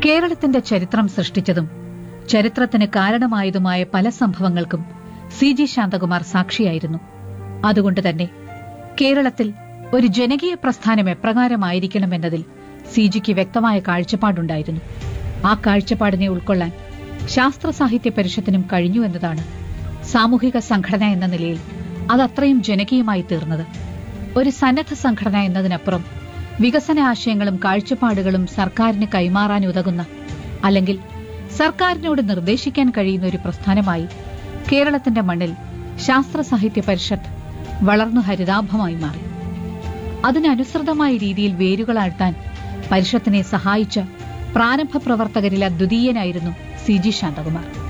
കേരളത്തിന്റെ ചരിത്രം സൃഷ്ടിച്ചതും ചരിത്രത്തിന് കാരണമായതുമായ പല സംഭവങ്ങൾക്കും സി ജി ശാന്തകുമാർ സാക്ഷിയായിരുന്നു അതുകൊണ്ട് തന്നെ കേരളത്തിൽ ഒരു ജനകീയ പ്രസ്ഥാനം എപ്രകാരമായിരിക്കണമെന്നതിൽ സി ജിക്ക് വ്യക്തമായ കാഴ്ചപ്പാടുണ്ടായിരുന്നു ആ കാഴ്ചപ്പാടിനെ ഉൾക്കൊള്ളാൻ ശാസ്ത്ര സാഹിത്യ പരിഷത്തിനും കഴിഞ്ഞു എന്നതാണ് സാമൂഹിക സംഘടന എന്ന നിലയിൽ അതത്രയും ജനകീയമായി തീർന്നത് ഒരു സന്നദ്ധ സംഘടന എന്നതിനപ്പുറം വികസന ആശയങ്ങളും കാഴ്ചപ്പാടുകളും സർക്കാരിന് കൈമാറാൻ ഉതകുന്ന അല്ലെങ്കിൽ സർക്കാരിനോട് നിർദ്ദേശിക്കാൻ കഴിയുന്ന ഒരു പ്രസ്ഥാനമായി കേരളത്തിന്റെ മണ്ണിൽ ശാസ്ത്ര സാഹിത്യ പരിഷത്ത് വളർന്നു ഹരിതാഭമായി മാറി അതിനനുസൃതമായ രീതിയിൽ വേരുകളാഴ്ത്താൻ പരിഷത്തിനെ സഹായിച്ച പ്രാരംഭ പ്രവർത്തകരിൽ അദ്വിതീയനായിരുന്നു സി ജി ശാന്തകുമാർ